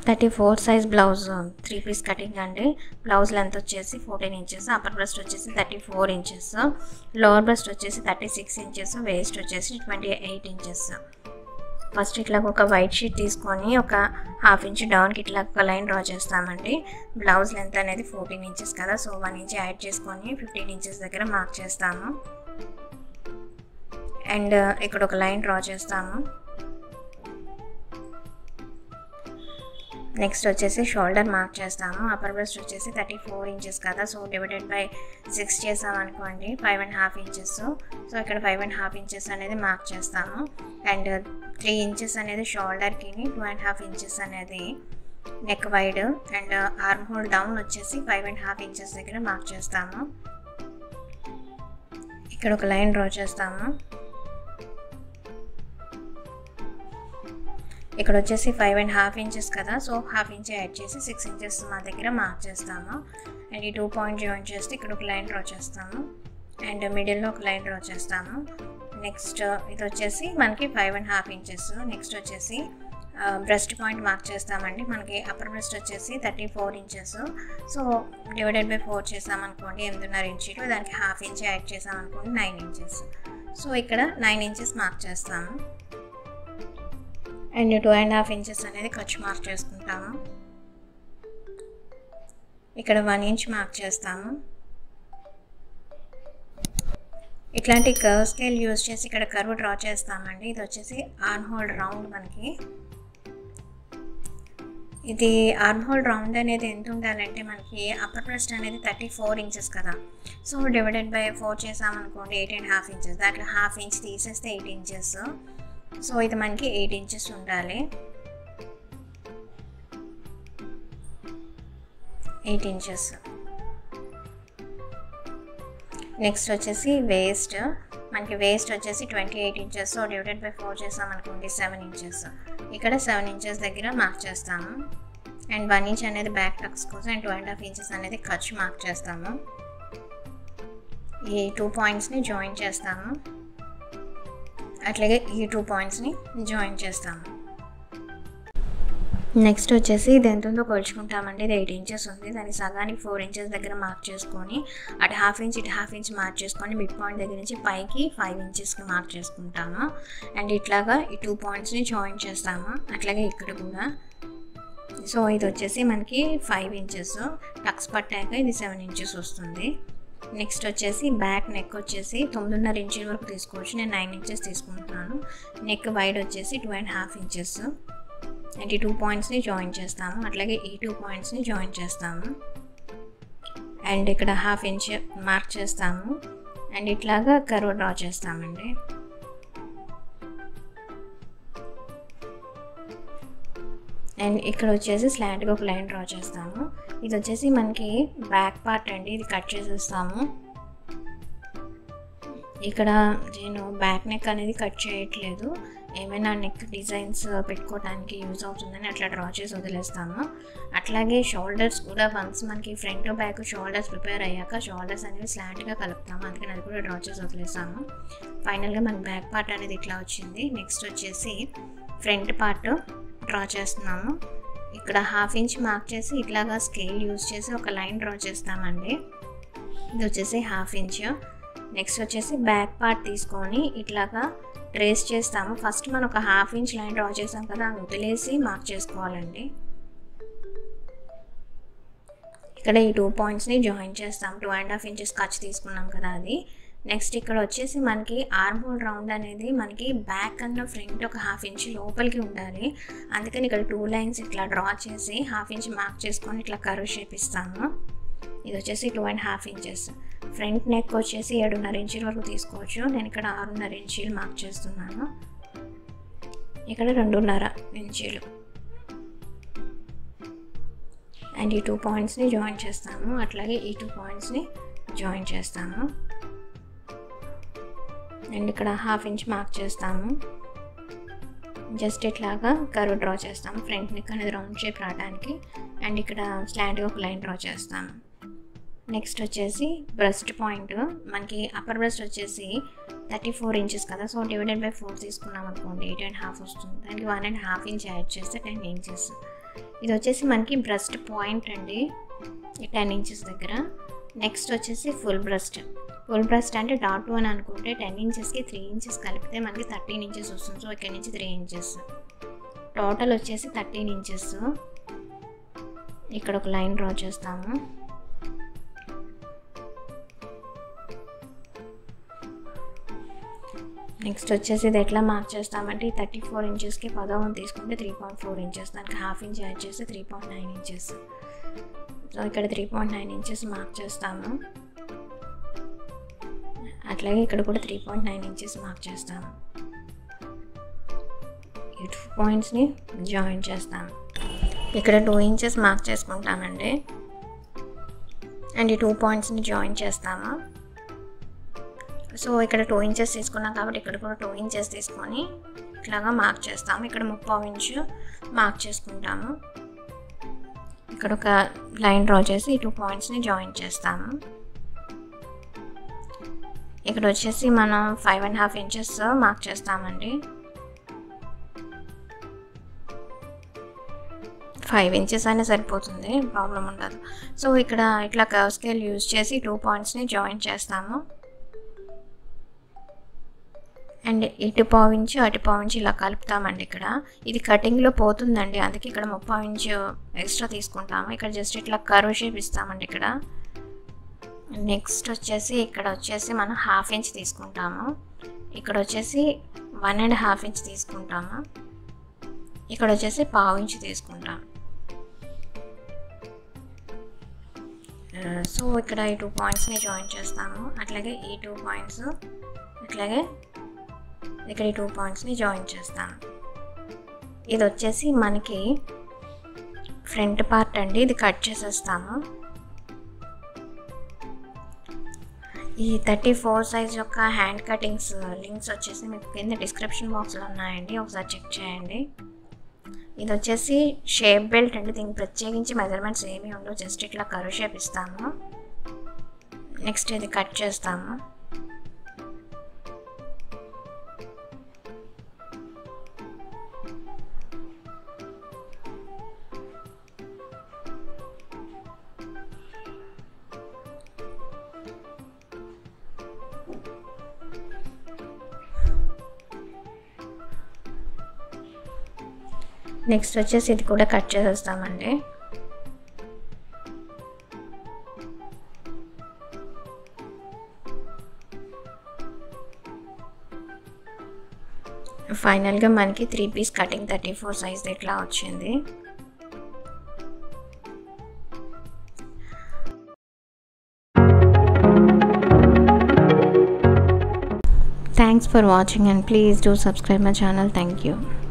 thirty four size blouse three piece cutting అండి blouse length వచ్చేసి fourteen inches upper breast వచ్చేసి thirty four inches lower breast వచ్చేసి thirty six inches waist వచ్చేసి twenty eight inches first ఇట్లా ఒక white sheet తీసుకొని ఒక half inch డౌన్కి ఇట్లా ఒక లైన్ డ్రా చేస్తామండి బ్లౌజ్ లెంత్ అనేది ఫోర్టీన్ ఇంచెస్ కదా సో వన్ ఇంచ్ యాడ్ చేసుకొని ఫిఫ్టీన్ ఇంచెస్ దగ్గర మార్క్ చేస్తాము అండ్ ఇక్కడ ఒక లైన్ డ్రా చేస్తాము నెక్స్ట్ వచ్చేసి షోల్డర్ మార్క్ చేస్తాము అప్పర్ బ్రెస్ట్ వచ్చేసి థర్టీ ఫోర్ ఇంచెస్ కదా సో డివైడెడ్ బై సిక్స్ చేసాం అనుకోండి five and half inches so ఇక్కడ ఫైవ్ అండ్ హాఫ్ ఇంచెస్ అనేది మార్క్ చేస్తాము అండ్ త్రీ ఇంచెస్ అనేది షోల్డర్కి టూ అండ్ హాఫ్ ఇంచెస్ అనేది neck wide and arm hole down వచ్చేసి ఫైవ్ అండ్ హాఫ్ ఇంచెస్ దగ్గర మార్క్ చేస్తాము ఇక్కడ ఒక లైన్ డ్రా చేస్తాము ఇక్కడ వచ్చేసి ఫైవ్ అండ్ హాఫ్ ఇంచెస్ కదా సో హాఫ్ ఇంచ్ యాడ్ చేసి సిక్స్ ఇంచెస్ మా దగ్గర మార్క్ చేస్తాము అండ్ ఈ టూ పాయింట్ జాయిన్ చేస్తే ఇక్కడ ఒక లైన్ డ్రా చేస్తాము అండ్ మిడిల్లో ఒక లైన్ డ్రా చేస్తాము నెక్స్ట్ ఇది వచ్చేసి మనకి five and half inches next వచ్చేసి బ్రెస్ట్ పాయింట్ మార్క్ చేస్తామండి మనకి అప్పర్ బ్రెస్ట్ వచ్చేసి thirty four inches so divided by four చేసామనుకోండి ఎనిమిదిన్నర ఇంచీలు దానికి హాఫ్ ఇంచ్ యాడ్ చేసామనుకోండి నైన్ ఇంచెస్ సో ఇక్కడ నైన్ ఇంచెస్ మార్క్ చేస్తాము and two and half inches అనేది ఖర్చు మార్క్ చేసుకుంటాము ఇక్కడ వన్ ఇంచ్ మార్క్ చేస్తాము ఇట్లాంటి కర్వ్ స్కేల్ యూజ్ చేసి ఇక్కడ కర్వ్ డ్రా చేస్తామండి ఇది వచ్చేసి ఆర్మ్ హోల్డ్ రౌండ్ మనకి ఇది ఆర్మ్ హోల్డ్ రౌండ్ అనేది ఎంత ఉండాలంటే మనకి అప్పర్ బ్రెస్ట్ అనేది థర్టీ ఫోర్ ఇంచెస్ కదా సో డివైడెడ్ బై ఫోర్ చేసామనుకోండి ఎయిట్ అండ్ హాఫ్ ఇంచెస్ దాంట్లో హాఫ్ ఇంచ్ తీసేస్తే ఎయిట్ ఇంచెస్ సో ఇది మనకి ఎయిట్ ఇంచెస్ ఉండాలి ఎయిట్ ఇంచెస్ నెక్స్ట్ వచ్చేసి వేస్ట్ మనకి వేస్ట్ వచ్చేసి twenty eight inches so divided by four చేసాం అనుకోండి సెవెన్ ఇంచెస్ ఇక్కడ సెవెన్ ఇంచెస్ దగ్గర మార్క్ చేస్తాము అండ్ వన్ ఇంచ్ అనేది బ్యాక్ టక్స్ కోసం and two and half inches అనేది ఖర్చు మార్క్ చేస్తాము ఈ టూ పాయింట్స్ని జాయిన్ చేస్తాము అట్లాగే ఈ టూ పాయింట్స్ని జాయిన్ చేస్తాము నెక్స్ట్ వచ్చేసి ఇది ఎంత ఉందో కొలుచుకుంటామండి ఇది ఎయిట్ ఇంచెస్ ఉంది దాని సగానికి ఫోర్ ఇంచెస్ దగ్గర మార్క్ చేసుకొని అటు హాఫ్ ఇంచ్ ఇటు హాఫ్ ఇంచ్ మార్క్ చేసుకొని మిడ్ పాయింట్ దగ్గర నుంచి పైకి ఫైవ్ ఇంచెస్కి మార్క్ చేసుకుంటాము అండ్ ఇట్లాగా ఈ టూ పాయింట్స్ని జాయిన్ చేస్తాము అట్లాగే ఇక్కడ కూడా సో ఇది వచ్చేసి మనకి ఫైవ్ ఇంచెస్ టక్స్ పట్టాక ఇది సెవెన్ ఇంచెస్ వస్తుంది నెక్స్ట్ వచ్చేసి బ్యాక్ నెక్ వచ్చేసి తొమ్మిదిన్నర ఇంచుల వరకు తీసుకోవచ్చు నేను నైన్ ఇంచెస్ తీసుకుంటున్నాను నెక్ వైడ్ వచ్చేసి two and half inches and ఈ టూ పాయింట్స్ని జాయిన్ చేస్తాము అట్లాగే ఈ టూ పాయింట్స్ని జాయిన్ చేస్తాము అండ్ ఇక్కడ హాఫ్ ఇంచ్ మార్క్ చేస్తాము అండ్ ఇట్లాగా కర్వ్ డ్రా చేస్తామండి అండ్ ఇక్కడ వచ్చేసి స్లాంట్గా ఒక లైన్ డ్రా చేస్తాము ఇది వచ్చేసి మనకి బ్యాక్ పార్ట్ అండి ఇది కట్ చేసేస్తాము ఇక్కడ నేను బ్యాక్ నెక్ అనేది కట్ చేయట్లేదు ఏమైనా నెక్ డిజైన్స్ పెట్టుకోవడానికి యూజ్ అవుతుందని అట్లా డ్రా చేసి వదిలేస్తాము అట్లాగే షోల్డర్స్ కూడా వన్స్ మనకి ఫ్రంట్ బ్యాక్ షోల్డర్స్ ప్రిపేర్ అయ్యాక షోల్డర్స్ అనేవి స్లాంట్గా కలుపుతాము అందుకని అది కూడా డ్రా చేసి వదిలేస్తాము ఫైనల్గా మనకి బ్యాక్ పార్ట్ అనేది ఇట్లా వచ్చింది నెక్స్ట్ వచ్చేసి ఫ్రంట్ పార్ట్ డ్రా చేస్తున్నాము ఇక్కడ హాఫ్ ఇంచ్ మార్క్ చేసి ఇట్లాగా స్కేల్ యూజ్ చేసి ఒక లైన్ డ్రా చేస్తామండి ఇది వచ్చేసి హాఫ్ ఇంచ్ నెక్స్ట్ వచ్చేసి బ్యాక్ పార్ట్ తీసుకొని ఇట్లాగా ట్రేస్ చేస్తాము ఫస్ట్ మనం ఒక హాఫ్ ఇంచ్ లైన్ డ్రా చేసాం కదా అది వదిలేసి మార్క్ చేసుకోవాలండి ఇక్కడ ఈ టూ పాయింట్స్ని జాయిన్ చేస్తాం టూ అండ్ హాఫ్ ఇంచెస్ ఖర్చు తీసుకున్నాం కదా అది నెక్స్ట్ ఇక్కడ వచ్చేసి మనకి ఆర్మ్ హోల్ రౌండ్ అనేది మనకి బ్యాక్ అన్న ఫ్రంట్ ఒక హాఫ్ ఇంచ్ లోపలికి ఉండాలి అందుకని ఇక్కడ టూ లైన్స్ ఇట్లా డ్రా చేసి హాఫ్ ఇంచ్ మార్క్ చేసుకొని ఇట్లా కర్వ్ షేప్ ఇస్తాము ఇది వచ్చేసి two and half inches front neck వచ్చేసి ఏడున్నర ఇంచుల వరకు తీసుకోవచ్చు నేను ఇక్కడ ఆరున్నర ఇంచీలు మార్క్ చేస్తున్నాను ఇక్కడ రెండున్నర ఇంచీలు అండ్ ఈ టూ పాయింట్స్ని జాయిన్ చేస్తాము అట్లాగే ఈ టూ పాయింట్స్ని జాయిన్ చేస్తాము అండ్ ఇక్కడ హాఫ్ ఇంచ్ మార్క్ చేస్తాము జస్ట్ ఇట్లాగా కర్వ్ డ్రా చేస్తాము ఫ్రంట్ నెక్ అనేది రౌండ్ షేప్ రావడానికి అండ్ ఇక్కడ స్లాంట్గా ఒక లైన్ డ్రా చేస్తాము నెక్స్ట్ వచ్చేసి బ్రెస్ట్ పాయింట్ మనకి అప్పర్ బ్రెస్ట్ వచ్చేసి థర్టీ ఫోర్ ఇంచెస్ కదా సో డివైడెడ్ బై ఫోర్ తీసుకున్నాం అనుకోండి ఎయిట్ అండ్ హాఫ్ వస్తుంది దానికి one and half inch add చేస్తే టెన్ ఇంచెస్ ఇది వచ్చేసి మనకి బ్రెస్ట్ పాయింట్ అండి ఈ టెన్ ఇంచెస్ దగ్గర నెక్స్ట్ వచ్చేసి ఫుల్ బ్రెస్ట్ ఫుల్ బ్రెస్ట్ అంటే డాట్ అని అనుకుంటే టెన్ ఇంచెస్కి త్రీ ఇంచెస్ కలిపితే మనకి థర్టీన్ ఇంచెస్ వస్తుంది సో ఇక్కడ నుంచి త్రీ ఇంచెస్ టోటల్ వచ్చేసి థర్టీన్ ఇంచెస్ ఇక్కడ ఒక లైన్ డ్రా చేస్తాము నెక్స్ట్ వచ్చేసి ఇది ఎట్లా మార్క్ చేస్తామంటే థర్టీ ఫోర్ ఇంచెస్కి పదవం తీసుకుంటే త్రీ పాయింట్ ఫోర్ ఇంచెస్ దానికి హాఫ్ ఇంచ్ యాడ్ చేస్తే three point nine inches so ఇక్కడ three point nine inches mark చేస్తాము అట్లాగే ఇక్కడ కూడా three point nine inches mark చేస్తాము ఈ టూ పాయింట్స్ని జాయిన్ చేస్తాము ఇక్కడ టూ ఇంచెస్ మార్క్ చేసుకుంటామండి అండ్ ఈ టూ పాయింట్స్ని జాయిన్ చేస్తాము సో ఇక్కడ టూ ఇంచెస్ తీసుకున్నాం కాబట్టి ఇక్కడ కూడా టూ ఇంచెస్ తీసుకొని ఇట్లాగా మార్క్ చేస్తాము ఇక్కడ ముప్పావు ఇంచు మార్క్ చేసుకుంటాము ఇక్కడ ఒక లైన్ డ్రా చేసి ఈ టూ పాయింట్స్ని జాయిన్ చేస్తాము ఇక్కడ వచ్చేసి మనం five and half inches mark చేస్తామండి ఫైవ్ ఇంచెస్ అయినా సరిపోతుంది ప్రాబ్లం ఉండదు సో ఇక్కడ ఇట్లా కర్వ్ స్కేల్ యూజ్ చేసి టూ పాయింట్స్ని జాయిన్ చేస్తాము అండ్ ఇటు పావు ఇంచు అటు పావు ఇంచు ఇలా కలుపుతామండి ఇక్కడ ఇది కటింగ్లో పోతుందండి అందుకే ఇక్కడ ముప్పావు ఇంచు ఎక్స్ట్రా తీసుకుంటాము ఇక్కడ జస్ట్ ఇట్లా కర్వ్ షేప్ ఇస్తామండి ఇక్కడ నెక్స్ట్ వచ్చేసి ఇక్కడ వచ్చేసి మనం హాఫ్ ఇంచ్ తీసుకుంటాము ఇక్కడ వచ్చేసి వన్ అండ్ హాఫ్ ఇంచ్ తీసుకుంటాము ఇక్కడ వచ్చేసి పావు ఇంచ్ తీసుకుంటాం సో ఇక్కడ ఈ టూ పాయింట్స్ని జాయిన్ చేస్తాము అట్లాగే ఈ టూ పాయింట్స్ అట్లాగే ఇక్కడ ఈ టూ పాయింట్స్ని జాయిన్ చేస్తాను ఇది వచ్చేసి మనకి ఫ్రంట్ పార్ట్ అండి ఇది కట్ చేసేస్తాము ఈ థర్టీ ఫోర్ సైజ్ యొక్క హ్యాండ్ కటింగ్స్ లింక్స్ వచ్చేసి మీకు కింద డిస్క్రిప్షన్ బాక్స్లో ఉన్నాయండి ఒకసారి చెక్ చేయండి ఇది వచ్చేసి షేప్ బెల్ట్ అండి దీనికి ప్రత్యేకించి మెజర్మెంట్స్ ఏమీ ఉండవు జస్ట్ ఇట్లా కరు షేప్ ఇస్తాము నెక్స్ట్ ఇది కట్ చేస్తాము నెక్స్ట్ వచ్చేసి ఇది కూడా కట్ చేసేస్తామండి ఫైనల్గా మనకి three piece cutting thirty four size ఇట్లా వచ్చింది thanks for watching and please do subscribe my channel thank you